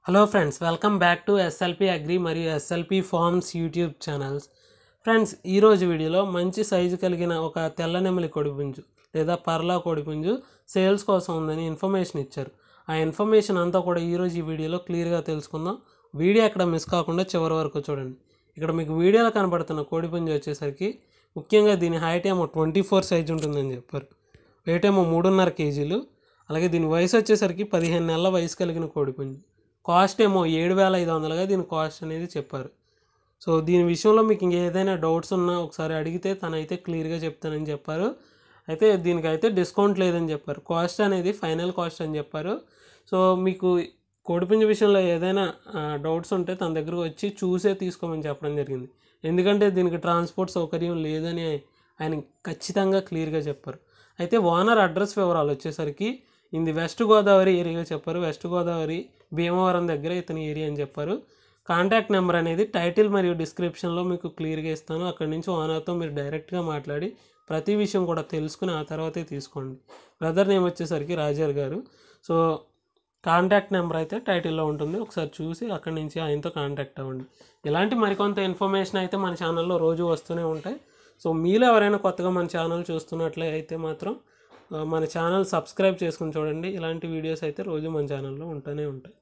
hello friends welcome back to SLP agri మరియు SLP farms YouTube channels friends ఈరోజు వీడియోలో మంచి సైజు కలిగిన ఒక తెల్ల నెమలి కోడిపుంజు లేదా పర్లా కోడిపుంజు సేల్స్ కోసం ఉందని ఇన్ఫర్మేషన్ ఇచ్చారు ఆ ఇన్ఫర్మేషన్ అంతా కూడా ఈరోజు ఈ వీడియోలో క్లియర్గా తెలుసుకుందాం వీడియో ఎక్కడ మిస్ కాకుండా చివరి వరకు చూడండి ఇక్కడ మీకు వీడియోలో కనబడుతున్న కోడిపుంజు వచ్చేసరికి ముఖ్యంగా దీని హైట్ ఏమో ట్వంటీ ఫోర్ సైజ్ ఉంటుందని చెప్పారు వెయిట్ ఏమో మూడున్నర కేజీలు అలాగే దీని వయసు వచ్చేసరికి పదిహేను నెలల వయసు కలిగిన కోడిపుంజు కాస్ట్ ఏమో ఏడు వేల ఐదు వందలుగా దీని కాస్ట్ అనేది చెప్పారు సో దీని విషయంలో మీకు ఇంకేదైనా డౌట్స్ ఉన్నా ఒకసారి అడిగితే తనైతే క్లియర్గా చెప్తానని చెప్పారు అయితే దీనికైతే డిస్కౌంట్ లేదని చెప్పారు కాస్ట్ అనేది ఫైనల్ కాస్ట్ అని చెప్పారు సో మీకు కోడిపుంజు విషయంలో ఏదైనా డౌట్స్ ఉంటే తన దగ్గరకు వచ్చి చూసే తీసుకోమని చెప్పడం జరిగింది ఎందుకంటే దీనికి ట్రాన్స్పోర్ట్ సౌకర్యం లేదని ఆయన ఖచ్చితంగా క్లియర్గా చెప్పారు అయితే ఓనర్ అడ్రస్ వివరాలు వచ్చేసరికి ఇది వెస్ట్ గోదావరి ఏరియా చెప్పారు వెస్ట్ గోదావరి భీమవరం దగ్గర ఇతని ఏరియా అని చెప్పారు కాంటాక్ట్ నెంబర్ అనేది టైటిల్ మరియు డిస్క్రిప్షన్లో మీకు క్లియర్గా ఇస్తాను అక్కడి నుంచి ఓనర్తో మీరు డైరెక్ట్గా మాట్లాడి ప్రతి విషయం కూడా తెలుసుకుని ఆ తర్వాతే తీసుకోండి బ్రదర్ నేమ్ వచ్చేసరికి రాజర్ గారు సో కాంటాక్ట్ నెంబర్ అయితే టైటిల్లో ఉంటుంది ఒకసారి చూసి అక్కడి నుంచి ఆయనతో కాంటాక్ట్ అవ్వండి ఇలాంటి మరికొంత ఇన్ఫర్మేషన్ అయితే మన ఛానల్లో రోజు వస్తూనే ఉంటాయి సో మీలో ఎవరైనా కొత్తగా మన ఛానల్ చూస్తున్నట్లయితే మాత్రం ఆ, మన ఛానల్ సబ్స్క్రైబ్ చేసుకుని చూడండి ఇలాంటి వీడియోస్ అయితే రోజు మన ఛానల్లో ఉంటూనే ఉంటాయి